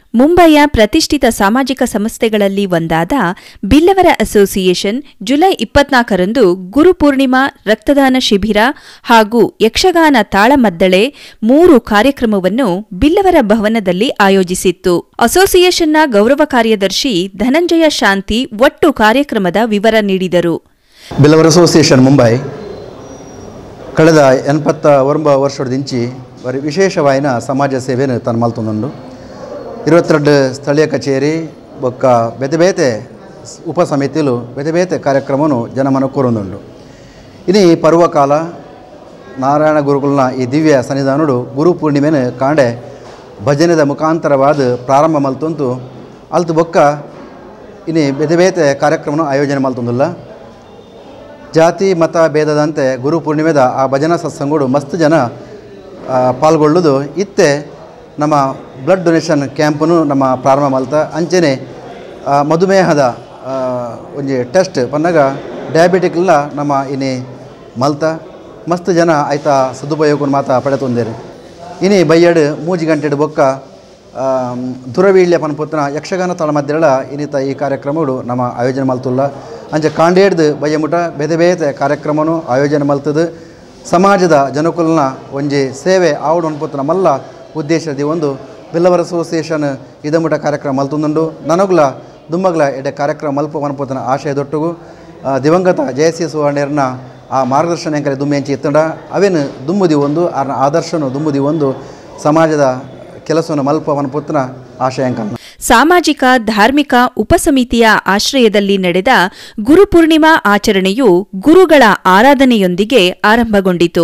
ಮುಂಬೈಯ ಪ್ರತಿಷ್ಠಿತ ಸಾಮಾಜಿಕ ಸಂಸ್ಥೆಗಳಲ್ಲಿ ಒಂದಾದ ಬಿಲ್ಲವರ ಅಸೋಸಿಯೇಷನ್ ಜುಲೈ ಇಪ್ಪತ್ನಾಲ್ಕರಂದು ಗುರುಪೂರ್ಣಿಮಾ ರಕ್ತದಾನ ಶಿಬಿರ ಹಾಗೂ ಯಕ್ಷಗಾನ ತಾಳಮದ್ದಳೆ ಮೂರು ಕಾರ್ಯಕ್ರಮವನ್ನು ಬಿಲ್ಲವರ ಭವನದಲ್ಲಿ ಆಯೋಜಿಸಿತ್ತು ಅಸೋಸಿಯೇಷನ್ನ ಗೌರವ ಕಾರ್ಯದರ್ಶಿ ಧನಂಜಯ ಶಾಂತಿ ಒಟ್ಟು ಕಾರ್ಯಕ್ರಮದ ವಿವರ ನೀಡಿದರು ಬಿಲ್ಲವರ್ ಅಸೋಸಿಯೇಷನ್ ಮುಂಬೈ ಕಳೆದ ಎನ್ಪತ್ತ ಒಂಬ ವರ್ಷದಿಂಚಿ ಬರೀ ವಿಶೇಷವಾಯಿನ ಸಮಾಜ ಸೇವೆಯನ್ನು ತಾನು ಮಲ್ತೊಂದುಂಡು ಇರುವತ್ತೆರಡು ಸ್ಥಳೀಯ ಕಚೇರಿ ಬೊಕ್ಕ ಬೇತೆ ಬೇತೆ ಉಪ ಸಮಿತಿಲು ಬೇತೆ ಬೇತೆ ಕಾರ್ಯಕ್ರಮವನ್ನು ಜನಮನ ಕೋರೊಂದುಂಡು ಇನಿ ಪರ್ವಕಾಲ ನಾರಾಯಣ ಗುರುಗಳನ್ನ ಈ ದಿವ್ಯ ಸನ್ನಿಧಾನಡು ಗುರು ಪೂರ್ಣಿಮೆನ ಕಾಂಡೆ ಭಜನೆದ ಮುಖಾಂತರವಾದ ಪ್ರಾರಂಭ ಮಲ್ತೊಂತು ಅಲ್ತು ಬೊಕ್ಕ ಇನಿ ಬೇತೆ ಬೇತೆ ಕಾರ್ಯಕ್ರಮನ ಆಯೋಜನೆ ಮಲ್ತೊಂದುಲ್ಲ ಜಾತಿ ಮತ ಭೇದದಂತೆ ಗುರು ಪೂರ್ಣಿಮೆದ ಆ ಭಜನಾ ಸತ್ಸಂಗಗಳು ಮಸ್ತ್ ಜನ ಆ, ಪಾಲ್ಗೊಳ್ಳುವುದು ಇತ್ತೆ ನಮ್ಮ ಬ್ಲಡ್ ಡೊನೇಷನ್ ಕ್ಯಾಂಪನ್ನು ನಮ್ಮ ಪ್ರಾರಂಭ ಮಲ್ತ ಅಂಚೆನೆ ಆ, ಮಧುಮೇಹದ ಆ, ಒಂಜಿ ಟೆಸ್ಟ್ ಪನ್ನಾಗ ಡಯಾಬಿಟಿಕ್ಲ ನಮ್ಮ ಇನಿ ಮಲ್ತ ಮಸ್ತ್ ಜನ ಐತ ಸದುಪಯೋಗ ಮಾತ ಪಡೆತೊಂದೇರು ಇನಿ ಬೈಯಡ್ ಮೂಜಿ ಗಂಟೆಡ್ ಬೊಕ್ಕ ಆ, ದುರವೀಳ್ಯ ಪನ್ಪುತ್ತನ ಯಕ್ಷಗಾನ ತಾಳಮದ್ದೆರಳ ಇನ್ನಿತ ಈ ಕಾರ್ಯಕ್ರಮಗಳು ನಮ್ಮ ಆಯೋಜನೆ ಮಲ್ತುಲ್ಲ ಅಂಚೆ ಕಾಂಡೇಡ್ದು ಬಯ್ಯಮುಟ ಬೇತೆ ಬೇತೆ ಕಾರ್ಯಕ್ರಮನು ಆಯೋಜನೆ ಮಲ್ತದು ಸಮಾಜದ ಜನಕುಲ್ನ ಒಂಜಿ ಸೇವೆ ಆವಡು ಅನ್ಪುತ್ತನ ಮಲ್ಲ ಉದ್ದೇಶದಿ ಒಂದು ಬಿಲ್ಲವರ್ ಅಸೋಸಿಯೇಷನ್ ಇದಮುಟ ಕಾರ್ಯಕ್ರಮ ಮಲ್ತುಂದುಂಡು ನನಗುಲ ದುಮ್ಮಗ್ಲ ಎಡೆ ಕಾರ್ಯಕ್ರಮ ಮಲ್ಪ ಅನ್ಪುತ್ತನ ಆಶಯದೊಟ್ಟುಗು ಆ, ದಿವಂಗತ ಜಯಸಿ ಸುವರ್ಣರ್ನ ಆ ಮಾರ್ಗದರ್ಶನ ಎಂಕರೆ ದುಮ್ಮೆಂಚಿ ಎತ್ತಂಡ ಅವೇನು ದುಮ್ಮುದಿ ಒಂದು ಆರ್ನ ಆದರ್ಶನು ದುಮ್ಮುದಿ ಒಂದು ಸಮಾಜದ ಕೆಲಸವನ್ನು ಮಲ್ಪ ಅನ್ಪುತ್ತನ ಆಶಯಾಂಕನ ಸಾಮಾಜಿಕ ಧಾರ್ಮಿಕ ಉಪಸಮಿತಿಯ ಆಶ್ರಯದಲ್ಲಿ ನಡೆದ ಗುರುಪೂರ್ಣಿಮಾ ಆಚರಣೆಯು ಗುರುಗಳ ಆರಾಧನೆಯೊಂದಿಗೆ ಆರಂಭಗೊಂಡಿತು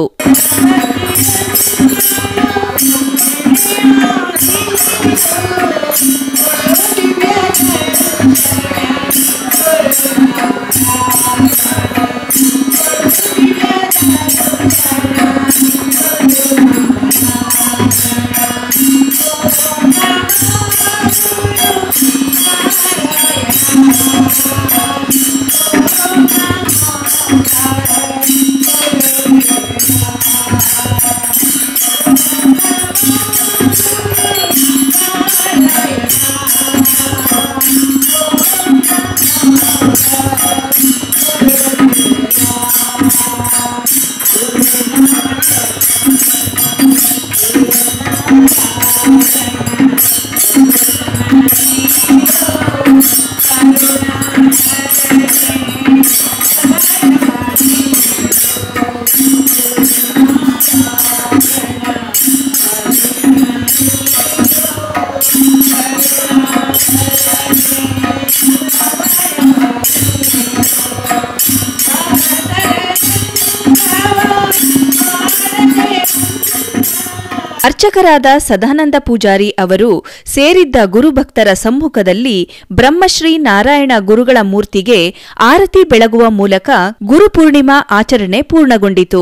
ಅರ್ಚಕರಾದ ಸದಾನಂದ ಪೂಜಾರಿ ಅವರು ಸೇರಿದ್ದ ಗುರುಭಕ್ತರ ಸಮ್ಮುಖದಲ್ಲಿ ಬ್ರಹ್ಮಶ್ರೀ ನಾರಾಯಣ ಗುರುಗಳ ಮೂರ್ತಿಗೆ ಆರತಿ ಬೆಳಗುವ ಮೂಲಕ ಗುರುಪೂರ್ಣಿಮಾ ಆಚರಣೆ ಪೂರ್ಣಗೊಂಡಿತು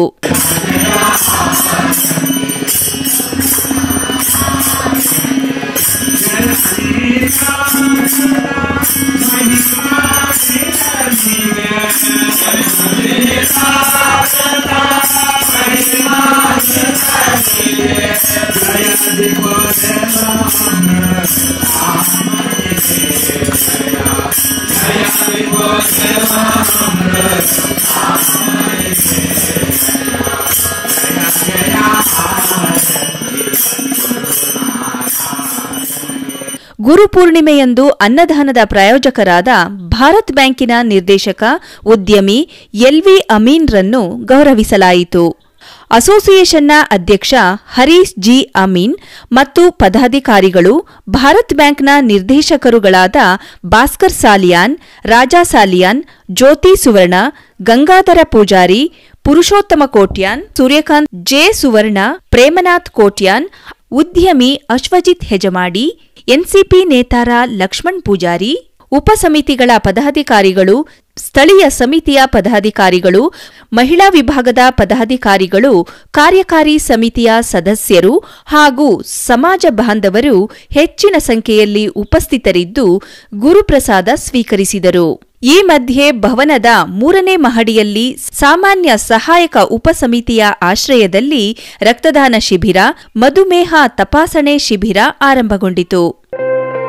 ಗುರುಪೂರ್ಣಿಮೆಯಂದು ಅನ್ನದಾನದ ಪ್ರಾಯೋಜಕರಾದ ಭಾರತ್ ಬ್ಯಾಂಕಿನ ನಿರ್ದೇಶಕ ಉದ್ಯಮಿ ಎಲ್ವಿ ಅಮೀನ್ರನ್ನು ಗೌರವಿಸಲಾಯಿತು ಅಸೋಸಿಯೇಷನ್ನ ಅಧ್ಯಕ್ಷ ಹರೀಶ್ ಜಿ ಅಮೀನ್ ಮತ್ತು ಪದಾಧಿಕಾರಿಗಳು ಭಾರತ್ ಬ್ಯಾಂಕ್ನ ನಿರ್ದೇಶಕರುಗಳಾದ ಭಾಸ್ಕರ್ ಸಾಲಿಯಾನ್ ರಾಜಾ ಸಾಲಿಯಾನ್ ಜ್ಯೋತಿ ಸುವರ್ಣ ಗಂಗಾಧರ ಪೂಜಾರಿ ಪುರುಷೋತ್ತಮ ಕೋಟ್ಯಾನ್ ಸೂರ್ಯಕಾಂತ್ ಜೆ ಸುವರ್ಣ ಪ್ರೇಮನಾಥ್ ಕೋಟ್ಯಾನ್ ಉದ್ಯಮಿ ಅಶ್ವಜಿತ್ ಹೆಜಮಾಡಿ ಎನ್ಸಿಪಿ ನೇತಾರ ಲಕ್ಷ್ಮಣ್ ಪೂಜಾರಿ ಉಪಸಮಿತಿಗಳ ಪದಾಧಿಕಾರಿಗಳು ಸ್ಥಳೀಯ ಸಮಿತಿಯ ಪದಾಧಿಕಾರಿಗಳು ಮಹಿಳಾ ವಿಭಾಗದ ಪದಾಧಿಕಾರಿಗಳು ಕಾರ್ಯಕಾರಿ ಸಮಿತಿಯ ಸದಸ್ಯರು ಹಾಗೂ ಸಮಾಜ ಬಾಂಧವರು ಹೆಚ್ಚಿನ ಸಂಖ್ಯೆಯಲ್ಲಿ ಉಪಸ್ಥಿತರಿದ್ದು ಗುರುಪ್ರಸಾದ ಸ್ವೀಕರಿಸಿದರು ಈ ಮಧ್ಯೆ ಭವನದ ಮೂರನೇ ಮಹಡಿಯಲ್ಲಿ ಸಾಮಾನ್ಯ ಸಹಾಯಕ ಉಪಸಮಿತಿಯ ಆಶ್ರಯದಲ್ಲಿ ರಕ್ತದಾನ ಶಿಬಿರ ಮಧುಮೇಹ ತಪಾಸಣೆ ಶಿಬಿರ ಆರಂಭಗೊಂಡಿತು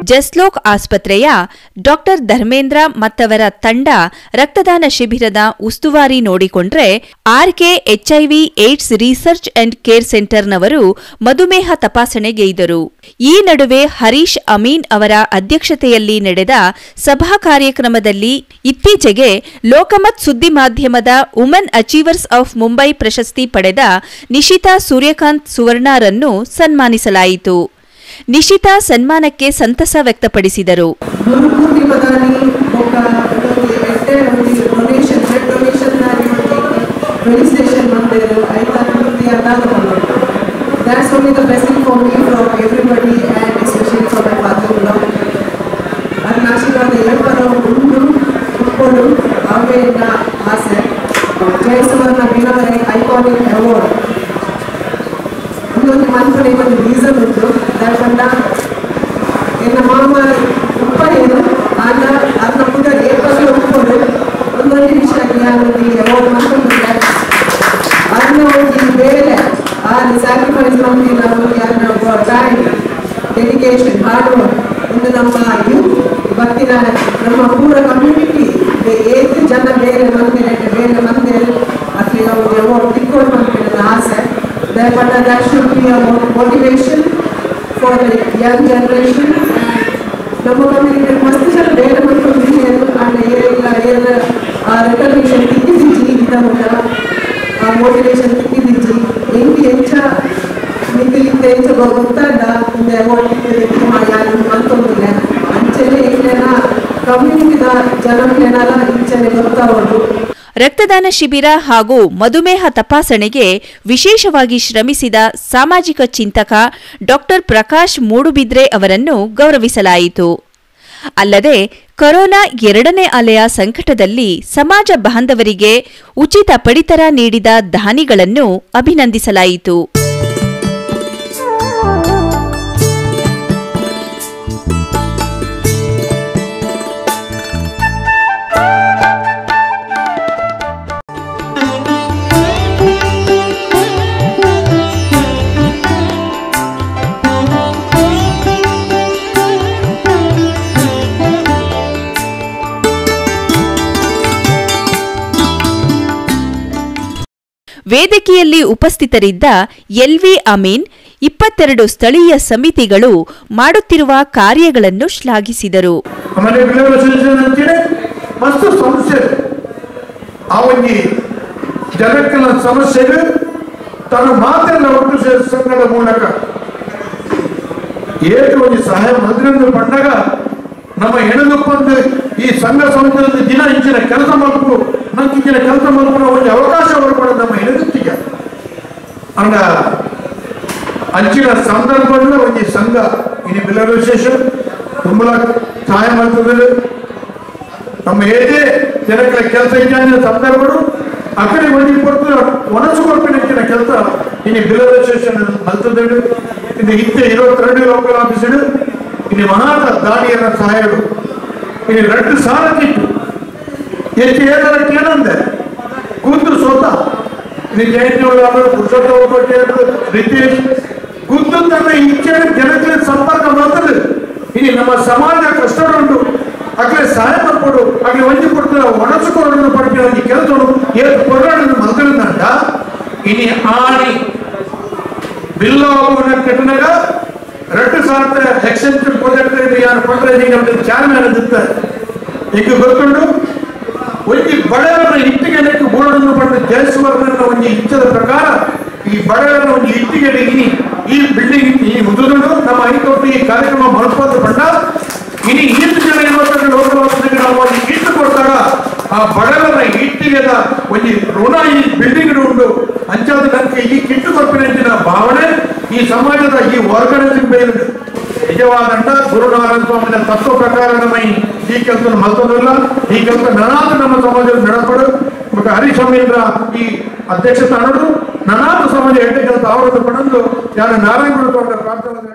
ಜಸ್ಲೋಕ್ ಆಸ್ಪತ್ರೆಯ ಡಾಕ್ಟರ್ ಧರ್ಮೇಂದ್ರ ಮತ್ತವರ ತಂಡ ರಕ್ತದಾನ ಶಿಬಿರದ ಉಸ್ತುವಾರಿ ನೋಡಿಕೊಂಡ್ರೆ RK HIV AIDS research and care ಸೆಂಟರ್ನವರು ಮಧುಮೇಹ ತಪಾಸಣೆಗೈದರು ಈ ನಡುವೆ ಹರೀಶ್ ಅಮೀನ್ ಅವರ ಅಧ್ಯಕ್ಷತೆಯಲ್ಲಿ ನಡೆದ ಸಭಾ ಕಾರ್ಯಕ್ರಮದಲ್ಲಿ ಇತ್ತೀಚೆಗೆ ಲೋಕಮತ್ ಸುದ್ದಿ ಮಾಧ್ಯಮದ ವುಮನ್ ಅಚೀವರ್ಸ್ ಆಫ್ ಮುಂಬೈ ಪ್ರಶಸ್ತಿ ಪಡೆದ ನಿಶಿತಾ ಸೂರ್ಯಕಾಂತ್ ಸುವರ್ಣರನ್ನು ಸನ್ಮಾನಿಸಲಾಯಿತು ನಿಶಿತಾ ಸನ್ಮಾನಕ್ಕೆ ಸಂತಸ ವ್ಯಕ್ತಪಡಿಸಿದರು గురుమూర్తి పదాన్ని ఒక అంటే డొనేషన్ బ్లడ్ డొనేషన్ రిజిస్ట్రేషన్ మందిరు అయితే అన్నాను That's only the blessing for me from everybody and especially from my father-in-law. ನನ್ನ ಆಶೀರ್ವಾದ ಎಲ್ಲರೂ ಉಂಟು ಉಟ್ಕೊಂಡು ಅವೇ ನನ್ನ ಆಸೆ ಜಯಸುವರ್ಣ ವಿನರ್ ಐಕಾನಿಕ್ ಅವಾರ್ಡ್ ಇನ್ನೊಂದು ಮನ್ಪಡೆ ಒಂದು ರೀಸನ್ ಉಂಟು ಯಾಕಂದ ಎನ್ನ ಮಾಮ ಉಪ್ಪನೇನು ಆಗ ಅದನ್ನ ಕೂಡ ಏಕಲ್ಲಿ ಉಟ್ಕೊಂಡು ಒಂದೊಂದು ವಿಷಯ ಯಾರಿಗೆ ಅವಾರ್ಡ್ ಮಾಡ್ಕೊಂಡಿದ್ದೆ ಅದನ್ನ ಒಂದು ಬೇರೆ ಆ ಸ್ಯಾಕ್ರಿಫೈಸ್ ಮಾಡಿ ನಾವು ಯಾರನ್ನ ಟೈಮ್ ಡೆಡಿಕೇಶನ್ ಹಾರ್ಡ್ ವರ್ಕ್ ಒಂದು ನಮ್ಮ ಯೂತ್ ಇವತ್ತಿನ ನಮ್ಮ ಪೂರ ಕಮ್ಯುನಿಟಿ ಏಳು ಜನ ಬೇರೆ ಮಂದಿರ ಬೇರೆ ಮಂದಿರ ಅಟ್ಲಿ ನಾವು ಅವಾರ್ಡ್ ತಿಕ್ಕೊಂಡು ನನ್ನ ಆಸೆ Therefore, that should be a motivation for the young generation. ನಮ್ಮ ಕಮ್ಯುನಿಟಿ ಮಸ್ತ್ ಜನ ಬೇರೆ ಮಕ್ಕಳು ಅಂಡ್ ಏನಿಲ್ಲ ಏನು ರೆಕಗ್ನಿಷನ್ ತಿಕ್ಕಿದಿಜ್ಜಿ ಇಂದ ಮುಟ್ಟ ಮೋಟಿವೇಶನ್ ತಿಕ್ಕಿದಿಜ್ಜಿ ಎಂಗಿ ಎಂಚ ನಿಂತಿಲಿಂದ ಎಂಚ ಗೊತ್ತಾದ ಇಂದ ಅವಾರ್ಡ್ ಯಾರು ಅಂತಂದಿಲ್ಲ ಅಂಚನೆ ಇಂಚನ ಕಮ್ಯುನಿಟಿದ ಜನಕ್ಲೇನಲ್ಲ ಇಂಚನೆ ಗೊತ್ತಾಗೋದು ರಕ್ತದಾನ ಶಿಬಿರ ಹಾಗೂ ಮಧುಮೇಹ ತಪಾಸಣೆಗೆ ವಿಶೇಷವಾಗಿ ಶ್ರಮಿಸಿದ ಸಾಮಾಜಿಕ ಚಿಂತಕ ಡಾಕ್ಟರ್ ಪ್ರಕಾಶ್ ಮೂಡುಬಿದ್ರೆ ಅವರನ್ನು ಗೌರವಿಸಲಾಯಿತು ಅಲ್ಲದೆ ಕೊರೋನಾ ಎರಡನೇ ಅಲೆಯ ಸಂಕಟದಲ್ಲಿ ಸಮಾಜ ಬಾಂಧವರಿಗೆ ಉಚಿತ ಪಡಿತರ ನೀಡಿದ ದಾನಿಗಳನ್ನು ಅಭಿನಂದಿಸಲಾಯಿತು ವೇದಿಕೆಯಲ್ಲಿ ಉಪಸ್ಥಿತರಿದ್ದ ಎಲ್ವಿ ಅಮೀನ್ ಇಪ್ಪತ್ತೆರಡು ಸ್ಥಳೀಯ ಸಮಿತಿಗಳು ಮಾಡುತ್ತಿರುವ ಕಾರ್ಯಗಳನ್ನು ಶ್ಲಾಘಿಸಿದರು ಆಮೇಲೆ ಬಿಳವ ಸೆಲೆಕ್ಷನ್ ಅಂತೇಳಿ ಮಸ್ತ್ ಸಮಸ್ಯೆ ಆ ಒಂದು ಜನಕ್ಕಿನ ಸಮಸ್ಯೆಗೆ ತನ್ನ ಮಾತನ್ನ ಒಟ್ಟು ಸೇರಿಸಂಗದ ಮೂಲಕ ಏಕೆ ಒಂದು ಸಹಾಯ ಮಂತ್ರಿಗಳು ಬಂದಾಗ ನಮ್ಮ ಹೆಣದಪ್ಪಂದು ಈ ಸಂಘ ಸಂಸ್ಥೆದ ದಿನ ಇಂಚಿನ ಕೆಲಸ ಮಾಡಬೇಕು ನಂಗೆ ಇಂಚಿನ ಕೆಲಸ ಮಾಡಬೇಕು ಒಂದು ಅವಕಾಶ ಬರ್ಕೊಳ್ಳೋದು ನಮ್ಮ ಹೆಣದತ್ತಿಗೆ ಅಂದ ಅಂಚಿನ ಸಂದರ್ಭದಲ್ಲಿ ಒಂದು ಸಂಘ ಇನ್ನು ಬಿಲ್ಲರ್ ವಿಶೇಷ ತುಂಬ ಸಹಾಯ ಮಾಡ್ತದೆ ನಮ್ಮ ಏನೇ ಜನಗಳ ಕೆಲಸ ಇದ್ದ ಸಂದರ್ಭಗಳು ಆ ಕಡೆ ಒಂದು ಕೊಡ್ತು ಒಣಸು ಕೊಡ್ಪಿನ ಕೆಲಸ ಇನ್ನು ಬಿಲ್ಲರ್ ವಿಶೇಷ ಮಲ್ತದೆ ಇನ್ನು ಹಿಂದೆ ಇರುವತ್ತೆರಡು ಲೋಕಲ್ ಆಫೀಸರು ಇನ್ನು ಮಹಾತ ದಾನಿಯರ ಸಹಾಯಗಳು ಇನ್ನು ಎರಡು ಸಾಲಕ್ಕಿತ್ತು ಎಷ್ಟು ಏಳರಕ್ಕೆ ಏನಂದೆ ಕುಂದು ಸೋತ ಇನ್ನು ಜಯಂತಿ ಒಳಗಾದ್ರು ಪುರುಷೋತ್ತಮ ಕೊಟ್ಟಿದ್ರು ರಿತೇಶ್ ಕುಂದು ತನ್ನ ಇಚ್ಛೆ ಜನಕ್ಕೆ ಸಂಪರ್ಕ ಮಾಡ್ತದೆ ಇನ್ನು ನಮ್ಮ ಸಮಾಜ ಕಷ್ಟಗಳು ಆಗಲೇ ಸಹಾಯ ಮಾಡ್ಕೊಡು ಆಗಲೇ ಒಂಜಿ ಕೊಡ್ತಾರೆ ಒಣಸಿಕೊಂಡು ಪಡ್ಕೊಂಡು ಒಂದು ಕೆಲಸ ಏಳು ಕೊರಡನ್ನು ಮಗನಂದ ಇನಿ ಆಣಿ ಬಿಲ್ಲ ಕೆಟ್ಟನಾಗ ரெண்டு சார்ந்த எக்ஸ்டென்ஷன் ப்ரொஜெக்ட் ಯಾರು ಫಂಡ್ರೈಸಿಂಗ್ ಅಂತ ಚಾರ್ಮನ್ ಇರುತ್ತೆ ಈಗ ಗೊತ್ತುಂಡು ಒಂದು ಬಡವರ ಇಟ್ಟಿಗೆನಕ್ಕೆ ಬೋರ್ಡನ್ನು ಪಡೆದ ಜಯಸುವರ್ಣನ ಒಂದು ಇಚ್ಛದ ಪ್ರಕಾರ ಈ ಬಡವರ ಒಂದು ಇಟ್ಟಿಗೆ ಇನಿ ಈ ಬಿಲ್ಡಿಂಗ್ ಈ ಮುದುಗನು ನಮ್ಮ ಹೈಕೋರ್ಟ್ ಈ ಕಾರ್ಯಕ್ರಮ ಮಹತ್ವದ ಪಂಡ ಇನಿ ಈತು ಜನ ಇರುವತ್ತಕ್ಕೆ ಲೋಕವಾಸನೆಗೆ ನಾವು ಒಂದು ಇಟ್ಟು ಕೊಡ್ತಾರ ಆ ಬಡವರ ಇಟ್ಟಿಗೆದ ಒಂದು ಋಣ ಈ ಬಿಲ್ಡಿಂಗ್ ಉಂಟು ಅಂಚಾದ ನನಗೆ ಈ ಕಿಟ್ಟು ಕೊಪ್ಪಿನ ಭಾವನೆ ಈ ಸಮಾಜದ ಈ ಆರ್ಗನೈಸಿಂಗ್ ಬೇರೆ ನಿಜವಾದಂತ ಗುರುನಾರಾಯಣ ಸ್ವಾಮಿನ ತತ್ವ ಪ್ರಕಾರ ನಮ್ಮ ಈ ಈ ಕೆಲಸ ಮತ್ತೊಂದಲ್ಲ ಈ ಕೆಲಸ ನನಾದ ನಮ್ಮ ಸಮಾಜದ ನಡಪಡು ಮತ್ತು ಹರಿಸ್ವಾಮೀಂದ್ರ ಈ ಅಧ್ಯಕ್ಷ ಸ್ಥಾನಡು ನನಾದ ಸಮಾಜ ಹೆಡ್ಡೆ ಕೆಲಸ ಅವರನ್ನು ಪಡೆದು ಯಾರು ನಾರಾಯಣ ಪ್ರಾರ್ಥನೆ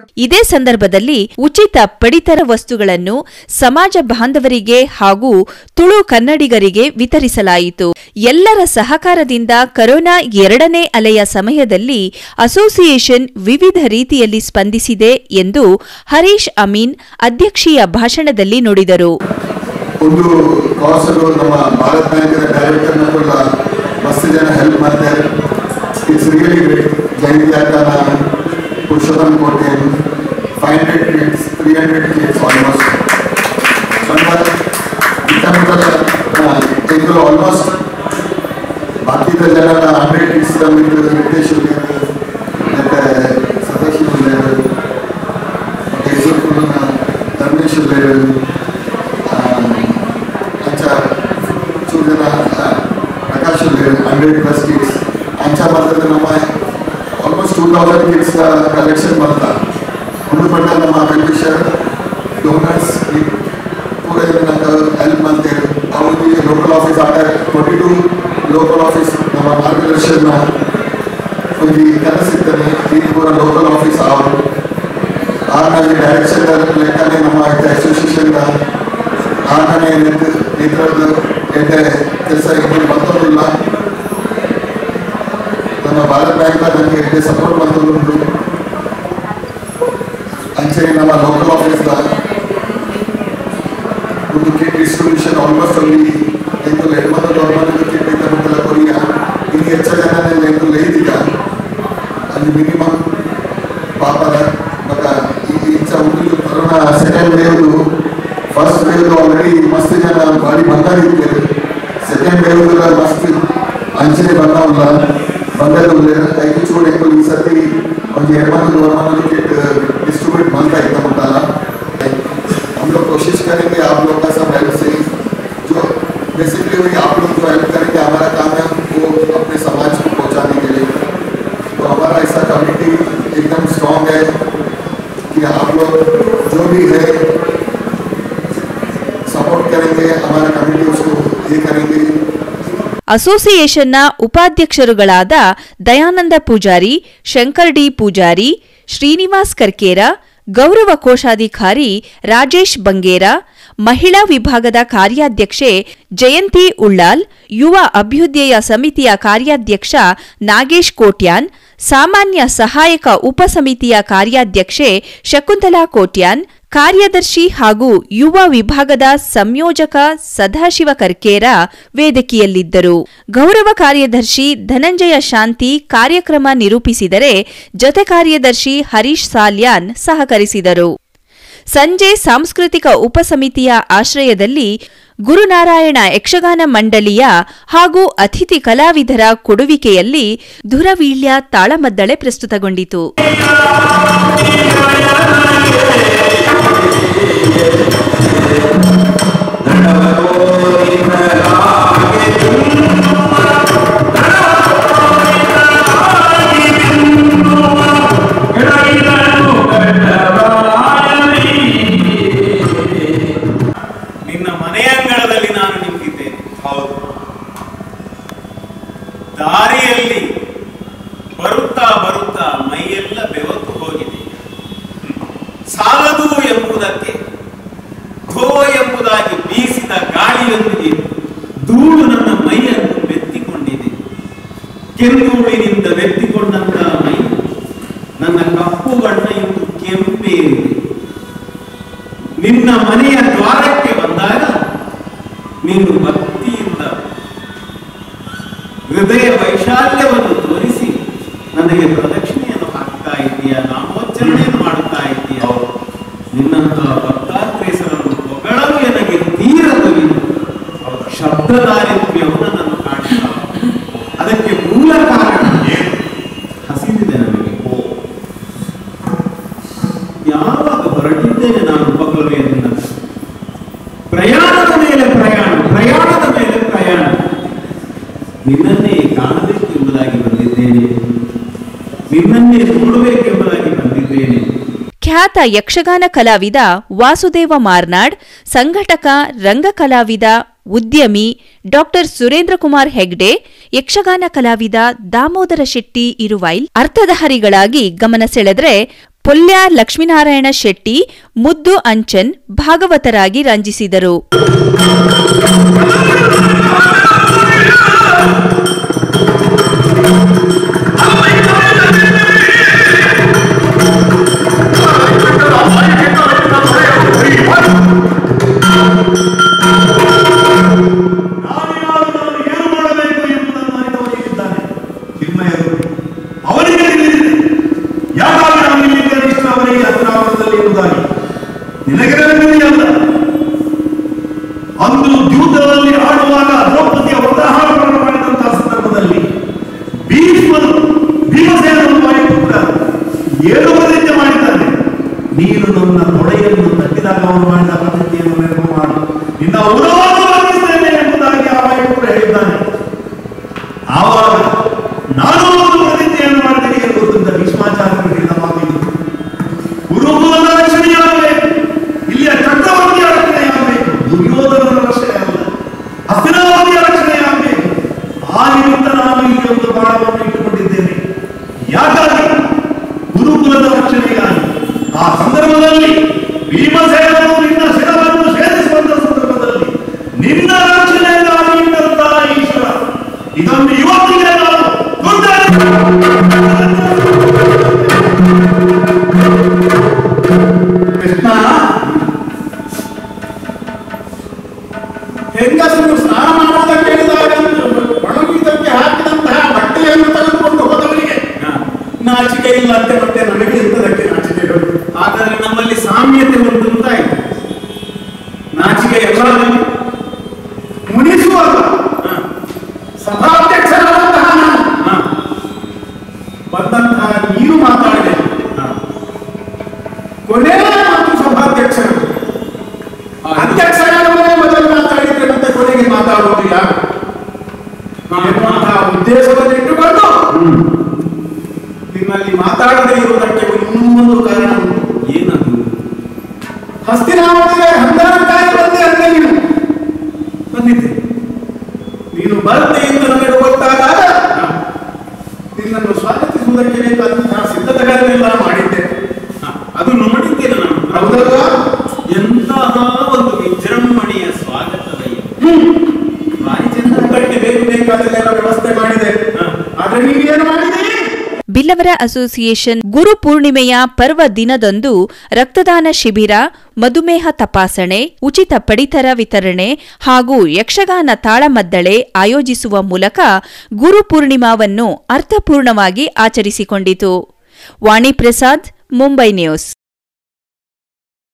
ಇದೇ ಸಂದರ್ಭದಲ್ಲಿ ಉಚಿತ ಪಡಿತರ ವಸ್ತುಗಳನ್ನು ಸಮಾಜ ಬಾಂಧವರಿಗೆ ಹಾಗೂ ತುಳು ಕನ್ನಡಿಗರಿಗೆ ವಿತರಿಸಲಾಯಿತು ಎಲ್ಲರ ಸಹಕಾರದಿಂದ ಕರೋನಾ ಎರಡನೇ ಅಲೆಯ ಸಮಯದಲ್ಲಿ ಅಸೋಸಿಯೇಷನ್ ವಿವಿಧ ರೀತಿಯಲ್ಲಿ ಸ್ಪಂದಿಸಿದೆ ಎಂದು ಹರೀಶ್ ಅಮೀನ್ ಅಧ್ಯಕ್ಷೀಯ ಭಾಷಣದಲ್ಲಿ ನುಡಿದರು ಒಂದು ಕಾಸರು ನಮ್ಮ ಭಾರತ್ ಬ್ಯಾಂಕಿನ ಡೈರೆಕ್ಟರ್ನ ಕೂಡ ಮಸ್ತ್ ಜನ ಹೆಲ್ಪ್ ಮಾಡ್ತಾರೆ ಇಟ್ಸ್ ರಿಯಲಿ ಗ್ರೇಟ್ ಜಯಂತಿ ಅಕ್ಕನ Purushottam Kotian five hundred kids three hundred kids almost ಇದರಲ್ಲಿ ಆಲ್ಮೋಸ್ಟ್ ಬಾಕಿದ ಜನರ ಹಂಡ್ರೆಡ್ ಕಿಡ್ಸ್ ಬಂದ್ಬಿಟ್ಟು ವೆಂಕಟೇಶ್ ಮತ್ತೆ ಸದಾಶಿವ ಮತ್ತೆ ಧರ್ಮೇಶ್ आमच्या चुलना प्रकाश हंड्रेड प्लस किड्स आमच्या भारतात ನಮ್ಮ almost two thousand kids collection ಮಾಡ್ತಾ ಒಂದು ಪಟ್ಟ ನಮ್ಮ ವೆಲ್ವಿಷರ್ ಡೋನರ್ಸ್ ಪೂರ ನಂಗೆ ಹೆಲ್ಪ್ ಮಾಡ್ತೇವೆ ಅವ್ರಿಗೆ ಲೋಕಲ್ ಆಫೀಸ್ ಆಟ ಟ್ವೆಂಟಿ ಟು ಲೋಕಲ್ ಆಫೀಸ್ ನಮ್ಮ ಮಾರ್ಗದರ್ಶನ ಒಂದು ಕೆಲಸ ಇರ್ತಾನೆ ಈಗ ಪೂರ ಲೋಕಲ್ ಆಫೀಸ್ ಅವರು ಆಮೇಲೆ ಡೈರೆಕ್ಷನ್ ಲೆಕ್ಕನೆ ನಮ್ಮ ಅಸೋಸಿಯೇಷನ್ ಆಮೇಲೆ ನೇತೃತ್ವದ ಎಡ್ಡೆ ಕೆಲಸ ಇಬ್ಬರು ಮತ್ತೊಂದಿಲ್ಲ ನಮ್ಮ ಭಾರತ್ ಬ್ಯಾಂಕ್ ನನಗೆ ಎಡ್ಡೆ ಸಪೋರ್ಟ್ ಮತ್ತೊಂದು ಅಂಚೆ ನಮ್ಮ ಲೋಕಲ್ ಆಫೀಸ್ ಒಂದು ಕಿಟ್ ಡಿಸ್ಟ್ರಿಬ್ಯೂಷನ್ ಆಲ್ಮೋಸ್ಟ್ ಅಲ್ಲಿ ಎಂದು ಹೆಣ್ಮಕ್ಳು ಗೌರ್ಮೆಂಟ್ ಕಿಟ್ ಐತೆ ಮಕ್ಕಳ ಕೊರಿಯ ಇನ್ನು ಹೆಚ್ಚು ಜನ ಎಂದು ಲೈದಿಗ ಅಲ್ಲಿ ಮಿನಿಮಮ್ ಪಾಪದ ಮತ್ತ ಈ ಇಂಚ ಒಂದು corona second wave first wave already ಮಸ್ತ್ ಜನ ಬಾಡಿ ಬಂದಾಗಿದ್ದೇವೆ ಸೆಕೆಂಡ್ ವೇವ್ ಮಸ್ತ್ ಅಂಚನೆ ಬಂದವಲ್ಲ ಬಂದದ್ದು ಐದು ಚೂಡ್ ಎಂಬ ಈ ಸತಿ ಒಂದು ಎರಡು ಮಂದಿ ಗೌರ್ಮೆಂಟ್ ಕಿಟ್ डिस्ट्रीब्यूट बनता है एकदम डाला हम लोग कोशिश करेंगे आप लोग का सब हेल्प से जो बेसिकली वही आप लोग जो हेल्प करेंगे हमारा काम है वो अपने समाज को पहुंचाने के लिए तो हमारा ऐसा कम्युनिटी एकदम स्ट्रांग है कि आप लोग जो भी है सपोर्ट करेंगे हमारा कम्युनिटी उसको ये करेंगे ಅಸೋಸಿಯೇಷನ್ನ ಉಪಾಧ್ಯಕ್ಷರುಗಳಾದ ದಯಾನಂದ ಪೂಜಾರಿ ಶಂಕರ್ ಡಿ ಪೂಜಾರಿ ಶ್ರೀನಿವಾಸ್ ಕರ್ಕೇರ ಗೌರವ ಕೋಶಾಧಿಕಾರಿ ರಾಜೇಶ್ ಬಂಗೇರ ಮಹಿಳಾ ವಿಭಾಗದ ಕಾರ್ಯಾಧ್ಯಕ್ಷೆ ಜಯಂತಿ ಉಳ್ಳಾಲ್ ಯುವ ಅಭ್ಯುದಯ ಸಮಿತಿಯ ಕಾರ್ಯಾಧ್ಯಕ್ಷ ನಾಗೇಶ್ ಕೋಟ್ಯಾನ್ ಸಾಮಾನ್ಯ ಸಹಾಯಕ ಉಪಸಮಿತಿಯ ಕಾರ್ಯಾಧ್ಯಕ್ಷೆ ಶಕುಂತಲಾ ಕೋಟ್ಯಾನ್ ಕಾರ್ಯದರ್ಶಿ ಹಾಗೂ ಯುವ ವಿಭಾಗದ ಸಂಯೋಜಕ ಸದಾಶಿವ ಕರ್ಕೇರ ವೇದಿಕೆಯಲ್ಲಿದ್ದರು ಗೌರವ ಕಾರ್ಯದರ್ಶಿ ಧನಂಜಯ ಶಾಂತಿ ಕಾರ್ಯಕ್ರಮ ನಿರೂಪಿಸಿದರೆ ಜೊತೆ ಕಾರ್ಯದರ್ಶಿ ಹರೀಶ್ ಸಾಲ್ಯಾನ್ ಸಹಕರಿಸಿದರು ಸಂಜೆ ಸಾಂಸ್ಕೃತಿಕ ಉಪಸಮಿತಿಯ ಆಶ್ರಯದಲ್ಲಿ ಗುರುನಾರಾಯಣ ಯಕ್ಷಗಾನ ಮಂಡಳಿಯ ಹಾಗೂ ಅತಿಥಿ ಕಲಾವಿದರ ಕೊಡುವಿಕೆಯಲ್ಲಿ ಧುರವೀಳ್ಯ ತಾಳಮದ್ದಳೆ ಪ್ರಸ್ತುತಗೊಂಡಿತು ನಿನ್ನ ಮನೆಯಂಗಳದಲ್ಲಿ ನಾನು ನಿಂತಿದ್ದೇನೆ ಹೌದು ದಾರಿಯಲ್ಲಿ ಬರುತ್ತಾ ಬರುತ್ತಾ ಮೈಯೆಲ್ಲ ಬೆವತ್ತು ಹೋಗಿದೆ ಸಾಲದು ಎಂಬುದಕ್ಕೆ ಧೋ ಎಂಬುದಾಗಿ ಬೀಸಿದ ಗಾಳಿಯೊಂದಿಗೆ ಧೂಳು ನನ್ನ ಮೈಯನ್ನು ಬೆತ್ತಿಕೊಂಡಿದೆ ಕೆಂದೂಳಿನಿಂದ ಬೆತ್ತಿಕೊಂಡಂತ ಮೈ ನನ್ನ ಕಪ್ಪು ಬಣ್ಣ ಇಂದು ಕೆಂಪೇರಿದೆ ನಿನ್ನ ಮನೆಯ ದ್ವಾರಕ್ಕೆ ಬಂದಾಗ ನೀನು ಭಕ್ತಿಯಿಂದ ಹೃದಯ ವೈಶಾಲ್ಯವನ್ನು ತೋರಿಸಿ ನನಗೆ ಪ್ರದಕ್ಷಿಣೆಯನ್ನು ಹಾಕ್ತಾ ಇದ್ದೀಯ ನಾಮೋಚ್ಚರಣೆಯನ್ನು ಮಾಡುತ್ತಾ ಇದ್ದೀಯ ನಿನ್ನಂತಹ ಭಕ್ತಾಗ್ರೇಸರನ್ನು ಹೊಗಳಲು ನನಗೆ ತೀರದವಿದು ಶಬ್ದದಾರಿದ್ರ್ಯವು ನನ್ನನ್ನು ಕಾಣ್ತಾ ಅದಕ್ಕೆ ಮೂಲ ಕಾರಣ ಹಸಿದಿದೆ ನನಗೆ ಯಾವಾಗ ಹೊರಟಿದ್ದೇನೆ ನಾನು ಉಪಕಲ್ವೆಯಿಂದ ಪ್ರಯಾಣದ ಮೇಲೆ ಪ್ರಯಾಣ ಪ್ರಯಾಣದ ಮೇಲೆ ಪ್ರಯಾಣ ನಿನ್ನನ್ನೇ ಕಾಣಬೇಕು ಎಂಬುದಾಗಿ ಬಂದಿದ್ದೇನೆ ನಿನ್ನನ್ನೇ ನೋಡಬೇಕೆಂಬುದಾಗಿ ಬಂದಿದ್ದೇನೆ ಖ್ಯಾತ ಯಕ್ಷಗಾನ ಕಲಾವಿದ ವಾಸುದೇವ ಮಾರ್ನಾಡ್ ಸಂಘಟಕ ರಂಗಕಲಾವಿದ ಉದ್ಯಮಿ ಡಾಕ್ಟರ್ ಸುರೇಂದ್ರ ಕುಮಾರ್ ಹೆಗ್ಡೆ ಯಕ್ಷಗಾನ ಕಲಾವಿದ ದಾಮೋದರ ಶೆಟ್ಟಿ ಇರುವೈಲ್ ಅರ್ಥಧಾರಿಗಳಾಗಿ ಗಮನ ಸೆಳೆದರೆ ಪೊಲ್ಯ ಲಕ್ಷ್ಮೀನಾರಾಯಣ ಶೆಟ್ಟಿ ಮುದ್ದು ಅಂಚನ್ ಭಾಗವತರಾಗಿ ರಂಜಿಸಿದರು ನಾವ್ಯಾರು ನಾನು ಏನು ಮಾಡಬೇಕು ಎಂಬುದನ್ನು ಅರಿತವನಿದ್ದಾನೆ ಚಿನ್ಮಯರು ಅವನಿಗೆ ತಿಳಿದಿದೆ ಯಾಕಾಗಿ ನಾನು ಇಲ್ಲಿ ಕನಿಷ್ಠ ಅವನಿಗೆ ಹತ್ತಿರಾವಣದಲ್ಲಿ ಇರುವುದಾಗಿ ನಿನಗೆ ನೆನಪಿದೆಯಲ್ಲ ಅಂದು ದ್ಯೂತದಲ್ಲಿ ಆಡುವಾಗ ದ್ರೌಪದಿಯ ವ್ರತಹಾರವನ್ನು ಮಾಡಿದಂತಹ ಸಂದರ್ಭದಲ್ಲಿ ಭೀಷ್ಮನು ಭೀಮಸೇನನ್ನು ಮಾಡಿಕೊಂಡ ಏನು ಪ್ರತಿಜ್ಞೆ ಮಾಡಿದ್ದಾನೆ ನೀನು ನನ್ನ ತೊಡೆಯನ್ನು ತಟ್ಟಿದಾಗ ಅವನು ಮಾಡಿದ ಪ್ರತಿಜ್ಞೆಯನ್ನು ನೆನಪು ಮಾಡು ನಿನ್ನ ಉರವನ್ನು ವರ್ಣಿಸ್ತೇನೆ ಎಂಬುದಾಗಿ ಆ ವಾಯುಪುರ ಹೇಳಿದ್ದಾನೆ ಆವಾಗ ನಾನು ಒಂದು ಪ್ರತಿಜ್ಞೆಯನ್ನು ಮಾಡಿದ್ದೇನೆ ಎಂದು ಗೊತ್ತಿದ್ದ ಭೀಷ್ಮಾಚಾರ್ಯರು ಹೇಳಿದ ಮಾತಿದು ಗುರುಕುಲದ ರಕ್ಷಣೆಯಾಗಬೇಕು ಇಲ್ಲಿಯ ಚಕ್ರವರ್ತಿಯ ರಕ್ಷಣೆಯಾಗಬೇಕು ದುರ್ಯೋಧನನ ರಕ್ಷಣೆ ಅಲ್ಲ ಹಸ್ತಿನಾವತಿಯ ರಕ್ಷಣೆಯಾಗಬೇಕು ಆ ನಿಮಿತ್ತ ನಾನು ಇಲ್ಲಿ ಒಂದು ಬಾಣವನ್ನು ಇಟ್ಟುಕೊಂಡಿದ್ದೇನೆ ಯಾಕಾಗಿ ಗುರುಕುಲದ ರಕ್ಷಣೆಗಾಗಿ ಆ ಸಂದರ್ಭದಲ್ಲಿ ಭೀಮಸೇನನು ನಿನ್ನ ಶಿರವನ್ನು ಛೇದಿಸುವಂತ ಸಂದರ್ಭದಲ್ಲಿ ನಿನ್ನ ರಕ್ಷಣೆಗಾಗಿ ಇಟ್ಟಂತಹ ಈಶ್ವರ ಇದನ್ನು ಇವತ್ತಿಗೆ ನಾನು ಕೃಷ್ಣ ಹೆಂಗಸರು ಸ್ನಾನ ಮಾಡುವುದಕ್ಕೆ ಹೇಳಿದಾಗ ಒಣಗಿದ್ದಕ್ಕೆ ಹಾಕಿದಂತಹ ಬಟ್ಟೆಯನ್ನು ತೆಗೆದುಕೊಂಡು ಹೋದವರಿಗೆ ನಾಚಿಕೆ ಇಲ್ಲ ಅಂತೆ ಮತ್ತೆ ನನಗೆ ಇಂಥದಕ್ಕೆ ನಾಚಿಕೆಗಳು ಹಾಗಾದ್ರೆ ನಮ್ಮಲ್ಲಿ ಸಾಮ್ಯತೆ ಉಂಟು ಅಂತ ಆಯ್ತು ನಾಚಿಕೆ ಎಲ್ಲರಲ್ಲಿ ಮುನಿಸುವಾಗ ಸಭಾಧ್ಯಕ್ಷರಾದಂತಹ ನಾನು ಹಾ, ಬಂದಂತಹ ನೀನು ಮಾತಾಡಿದೆ ಹಾ. ಕೊನೆಯ ಮಾತು ಸಭಾಧ್ಯಕ್ಷರು ಅಧ್ಯಕ್ಷರಾದವರೇ ಮೊದಲು ಮಾತಾಡಿದ್ರೆ ಮತ್ತೆ ಕೊನೆಗೆ ಮಾತಾಡುವುದು ಯಾರು ಎನ್ನುವಂತಹ ಉದ್ದೇಶವನ್ನು ಇಟ್ಟುಕೊಂಡು ನಿಮ್ಮಲ್ಲಿ ಮಾತಾಡದೇ ಇರುವುದಕ್ಕೆ ಇನ್ನೂ ಒಂದು ಕಾರಣ ಉಂಟು. ಏನದು ಹಸ್ತಿನಾವತಿಗೆ ಹಂದನಕ್ಕಾಗಿ ಬಂದೆ ಅಂದೆ ನೀನು ಬಂದಿದ್ದೆ ನೀನು ಬರ್ತೆ ಎಂದು ನನಗೆ ಗೊತ್ತಾದಾಗ ನಿನ್ನನ್ನು ಸ್ವಾಗತಿಸುವುದಕ್ಕೆ ಬೇಕಾದಂತಹ ಸಿದ್ಧತೆಗಳನ್ನೆಲ್ಲ ಮಾಡಿದ್ದೆ ಹಾ, ಅದು ನೋಡಿದ್ದೇನೆ ನಾನು ಹೌದಲ್ವಾ ಎಂತಹ ಒಂದು ವಿಜೃಂಭಣೆಯ ಸ್ವಾಗತದ ಇದು. ಭಾರಿ ಚಂದ ಊಟಕ್ಕೆ ಬೇಕು ಬೇಕಾದಲ್ಲೆಲ್ಲ ವ್ಯವಸ್ಥೆ ಮಾಡಿದೆ ಆದ್ರೆ ನೀವು ಏನು ಮಾಡಿದ್ದೀರಿ ಬಿಲ್ಲವರ ಅಸೋಸಿಯೇಷನ್ ಗುರು ಪೂರ್ಣಿಮೆಯ ಪರ್ವ ದಿನದಂದು ರಕ್ತದಾನ ಶಿಬಿರ ಮಧುಮೇಹ ತಪಾಸಣೆ ಉಚಿತ ಪಡಿತರ ವಿತರಣೆ ಹಾಗೂ ಯಕ್ಷಗಾನ ತಾಳಮದ್ದಳೆ ಆಯೋಜಿಸುವ ಮೂಲಕ ಗುರು ಪೂರ್ಣಿಮಾವನ್ನು ಅರ್ಥಪೂರ್ಣವಾಗಿ ಆಚರಿಸಿಕೊಂಡಿತು ವಾಣಿ ಪ್ರಸಾದ್ ಮುಂಬೈ ನ್ಯೂಸ್